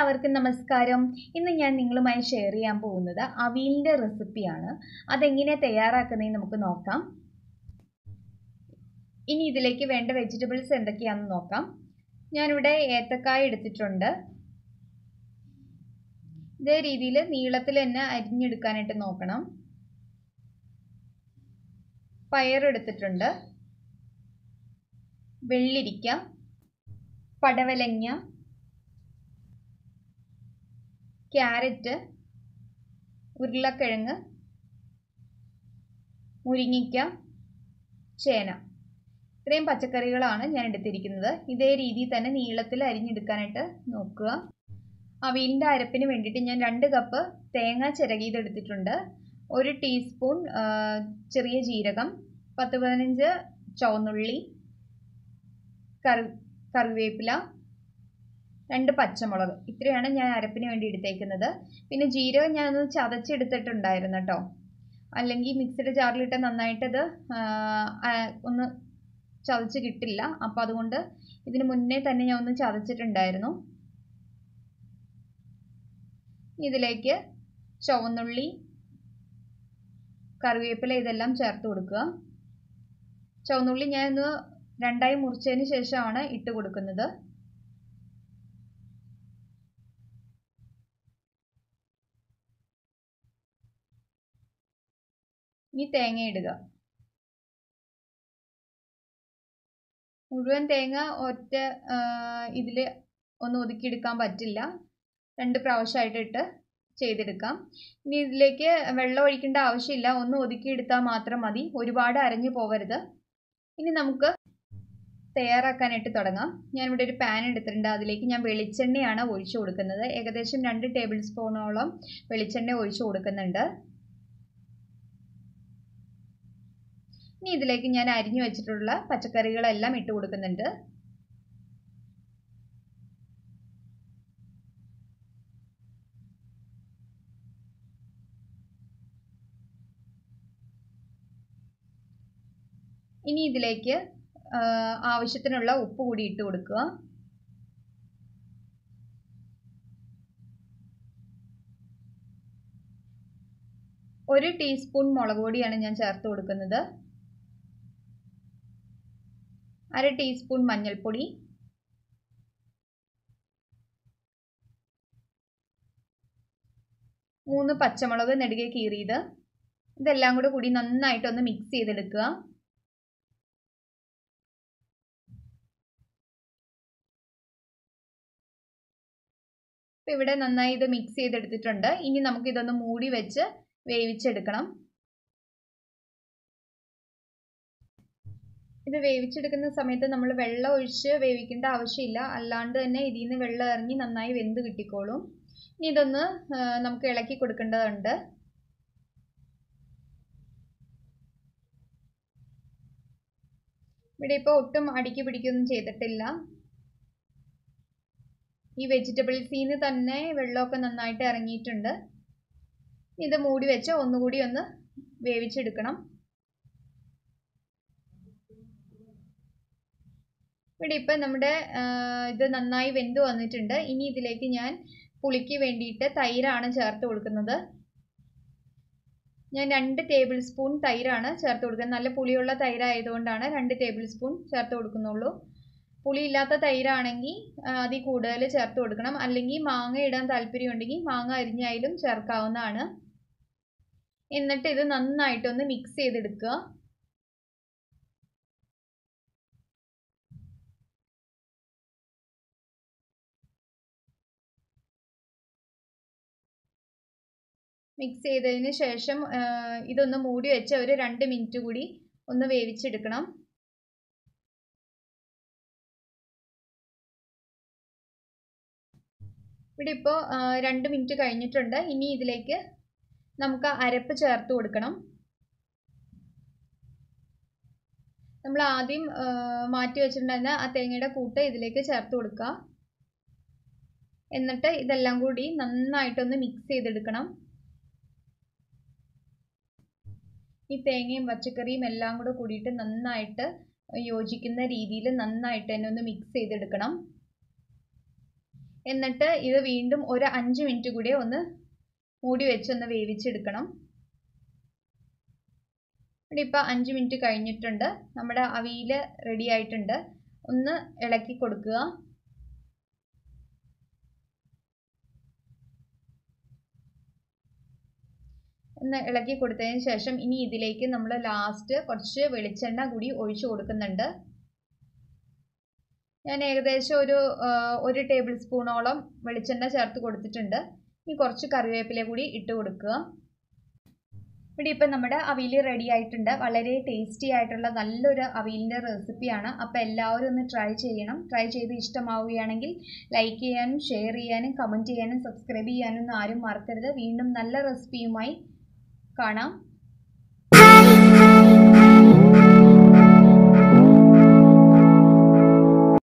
എല്ലാവർക്കും നമസ്കാരം ഇന്ന് ഞാൻ നിങ്ങളുമായി ഷെയർ ചെയ്യാൻ പോകുന്നത് അവിയലിൻ്റെ റെസിപ്പിയാണ് അതെങ്ങനെ തയ്യാറാക്കുന്നതെന്ന് നമുക്ക് നോക്കാം ഇനി ഇതിലേക്ക് വേണ്ട വെജിറ്റബിൾസ് എന്തൊക്കെയാണെന്ന് നോക്കാം ഞാനിവിടെ ഏത്തക്കായ എടുത്തിട്ടുണ്ട് ഇതേ രീതിയിൽ നീളത്തിൽ തന്നെ അരിഞ്ഞെടുക്കാനായിട്ട് നോക്കണം പയറെടുത്തിട്ടുണ്ട് വെള്ളിരിക്ക പടവലങ്ങ ക്യാരറ്റ് ഉരുളക്കിഴങ്ങ് മുരിങ്ങിക്ക ചേന ഇത്രയും പച്ചക്കറികളാണ് ഞാൻ എടുത്തിരിക്കുന്നത് ഇതേ രീതിയിൽ തന്നെ നീളത്തിൽ അരിഞ്ഞെടുക്കാനായിട്ട് നോക്കുക അവിയലിൻ്റെ അരപ്പിന് വേണ്ടിയിട്ട് ഞാൻ രണ്ട് കപ്പ് തേങ്ങ ചിരകിയതെടുത്തിട്ടുണ്ട് ഒരു ടീസ്പൂൺ ചെറിയ ജീരകം പത്ത് പതിനഞ്ച് ചുവന്നുള്ളി കറി കറിവേപ്പില രണ്ട് പച്ചമുളക് ഇത്രയാണ് ഞാൻ അരപ്പിന് വേണ്ടി എടുത്തേക്കുന്നത് പിന്നെ ജീരകം ഞാനൊന്ന് ചതച്ചെടുത്തിട്ടുണ്ടായിരുന്നു കേട്ടോ അല്ലെങ്കിൽ മിക്സിയുടെ ജാറിലിട്ട് നന്നായിട്ടത് ഒന്ന് ചതച്ച് കിട്ടില്ല അപ്പോൾ അതുകൊണ്ട് ഇതിന് മുന്നേ തന്നെ ഞാൻ ഒന്ന് ചതച്ചിട്ടുണ്ടായിരുന്നു ഇതിലേക്ക് ചുവന്നുള്ളി കറിവേപ്പില ഇതെല്ലാം ചേർത്ത് കൊടുക്കുക ചുവന്നുള്ളി ഞാനൊന്ന് രണ്ടായി മുറിച്ചതിന് ശേഷമാണ് ഇട്ട് കൊടുക്കുന്നത് ഇനി തേങ്ങ ഇടുക മുഴുവൻ തേങ്ങ ഒറ്റ ഇതിൽ ഒന്ന് ഒതുക്കിയെടുക്കാൻ പറ്റില്ല രണ്ട് പ്രാവശ്യമായിട്ട് ഇട്ട് ചെയ്തെടുക്കാം ഇനി ഇതിലേക്ക് വെള്ളം ഒഴിക്കേണ്ട ആവശ്യമില്ല ഒന്ന് ഒതുക്കിയെടുത്താൽ മാത്രം മതി ഒരുപാട് അരഞ്ഞു പോകരുത് ഇനി നമുക്ക് തയ്യാറാക്കാനായിട്ട് തുടങ്ങാം ഞാനിവിടെ ഒരു പാൻ എടുത്തിട്ടുണ്ട് അതിലേക്ക് ഞാൻ വെളിച്ചെണ്ണയാണ് ഒഴിച്ചു കൊടുക്കുന്നത് ഏകദേശം രണ്ട് ടേബിൾ സ്പൂണോളം വെളിച്ചെണ്ണ ഒഴിച്ചു കൊടുക്കുന്നുണ്ട് ഇനി ഇതിലേക്ക് ഞാൻ അരിഞ്ഞു വെച്ചിട്ടുള്ള പച്ചക്കറികളെല്ലാം ഇട്ട് കൊടുക്കുന്നുണ്ട് ഇനി ഇതിലേക്ക് ആവശ്യത്തിനുള്ള ഉപ്പ് കൂടി ഇട്ട് കൊടുക്കുക ഒരു ടീസ്പൂൺ മുളക് പൊടിയാണ് ഞാൻ ചേർത്ത് കൊടുക്കുന്നത് അര ടീസ്പൂൺ മഞ്ഞൾപ്പൊടി മൂന്ന് പച്ചമുളക് നെടുകെ കീറിയത് ഇതെല്ലാം കൂടെ കൂടി നന്നായിട്ടൊന്ന് മിക്സ് ചെയ്തെടുക്കുക ഇപ്പം ഇവിടെ നന്നായി ഇത് മിക്സ് ചെയ്തെടുത്തിട്ടുണ്ട് ഇനി നമുക്ക് ഇതൊന്ന് മൂടി വെച്ച് വേവിച്ചെടുക്കണം ഇത് വേവിച്ചെടുക്കുന്ന സമയത്ത് നമ്മൾ വെള്ളം ഒഴിച്ച് വേവിക്കേണ്ട ആവശ്യമില്ല അല്ലാണ്ട് തന്നെ ഇതിൽ നിന്ന് വെള്ളം ഇറങ്ങി നന്നായി വെന്ത് കിട്ടിക്കോളും ഇനി ഇതൊന്ന് നമുക്ക് ഇളക്കി കൊടുക്കേണ്ടതുണ്ട് ഇവിടെ ഇപ്പോൾ ഒട്ടും അടുക്കി പിടിക്കുകയൊന്നും ചെയ്തിട്ടില്ല ഈ വെജിറ്റബിൾസിൽ നിന്ന് തന്നെ വെള്ളമൊക്കെ നന്നായിട്ട് ഇറങ്ങിയിട്ടുണ്ട് ഇത് മൂടി വെച്ച് ഒന്നുകൂടി ഒന്ന് വേവിച്ചെടുക്കണം ഇവിടെ ഇപ്പം നമ്മുടെ ഇത് നന്നായി വെന്ത് വന്നിട്ടുണ്ട് ഇനി ഇതിലേക്ക് ഞാൻ പുളിക്ക് വേണ്ടിയിട്ട് തൈരാണ് ചേർത്ത് കൊടുക്കുന്നത് ഞാൻ രണ്ട് ടേബിൾ സ്പൂൺ തൈരാണ് ചേർത്ത് കൊടുക്കുന്നത് നല്ല പുളിയുള്ള തൈരായതുകൊണ്ടാണ് രണ്ട് ടേബിൾ സ്പൂൺ ചേർത്ത് കൊടുക്കുന്നുള്ളൂ പുളിയില്ലാത്ത തൈരാണെങ്കിൽ അതിൽ കൂടുതൽ ചേർത്ത് കൊടുക്കണം അല്ലെങ്കിൽ മാങ്ങ ഇടാൻ താല്പര്യമുണ്ടെങ്കിൽ മാങ്ങ അരിഞ്ഞായാലും ചേർക്കാവുന്നതാണ് എന്നിട്ട് ഇത് നന്നായിട്ടൊന്ന് മിക്സ് ചെയ്തെടുക്കുക മിക്സ് ചെയ്തതിന് ശേഷം ഇതൊന്ന് മൂടി വെച്ച് ഒരു രണ്ട് മിനിറ്റ് കൂടി ഒന്ന് വേവിച്ചെടുക്കണം ഇവിടെ ഇപ്പോൾ രണ്ട് മിനിറ്റ് കഴിഞ്ഞിട്ടുണ്ട് ഇനി ഇതിലേക്ക് നമുക്ക് അരപ്പ് ചേർത്ത് കൊടുക്കണം നമ്മൾ ആദ്യം മാറ്റി വെച്ചിട്ടുണ്ടായിരുന്ന ആ തേങ്ങയുടെ കൂട്ട് ഇതിലേക്ക് ചേർത്ത് കൊടുക്കുക എന്നിട്ട് ഇതെല്ലാം കൂടി നന്നായിട്ടൊന്ന് മിക്സ് ചെയ്തെടുക്കണം ഈ തേങ്ങയും പച്ചക്കറിയും എല്ലാം കൂടെ കൂടിയിട്ട് നന്നായിട്ട് യോജിക്കുന്ന രീതിയിൽ നന്നായിട്ട് തന്നെ ഒന്ന് മിക്സ് ചെയ്തെടുക്കണം എന്നിട്ട് ഇത് വീണ്ടും ഒരു അഞ്ച് മിനിറ്റ് കൂടി ഒന്ന് മൂടി വെച്ച് ഒന്ന് വേവിച്ചെടുക്കണം ഇവിടെ ഇപ്പോൾ അഞ്ച് മിനിറ്റ് കഴിഞ്ഞിട്ടുണ്ട് നമ്മുടെ അവിയൽ റെഡി ആയിട്ടുണ്ട് ഒന്ന് ഇളക്കി കൊടുക്കുക ഒന്ന് ഇളക്കി കൊടുത്തതിന് ശേഷം ഇനി ഇതിലേക്ക് നമ്മൾ ലാസ്റ്റ് കുറച്ച് വെളിച്ചെണ്ണ കൂടി ഒഴിച്ചു കൊടുക്കുന്നുണ്ട് ഞാൻ ഏകദേശം ഒരു ഒരു ടേബിൾ സ്പൂണോളം വെളിച്ചെണ്ണ ചേർത്ത് കൊടുത്തിട്ടുണ്ട് ഇനി കുറച്ച് കറിവേപ്പില കൂടി ഇട്ട് കൊടുക്കുക ഇവിടെ ഇപ്പം നമ്മുടെ അവിയൽ റെഡി ആയിട്ടുണ്ട് വളരെ ടേസ്റ്റി ആയിട്ടുള്ള നല്ലൊരു അവിയലിൻ്റെ റെസിപ്പിയാണ് അപ്പോൾ എല്ലാവരും ഒന്ന് ട്രൈ ചെയ്യണം ട്രൈ ചെയ്ത് ഇഷ്ടമാവുകയാണെങ്കിൽ ലൈക്ക് ചെയ്യാനും ഷെയർ ചെയ്യാനും കമൻറ്റ് ചെയ്യാനും സബ്സ്ക്രൈബ് ചെയ്യാനും ഒന്നും ആരും മറക്കരുത് വീണ്ടും നല്ല റെസിപ്പിയുമായി കാണാം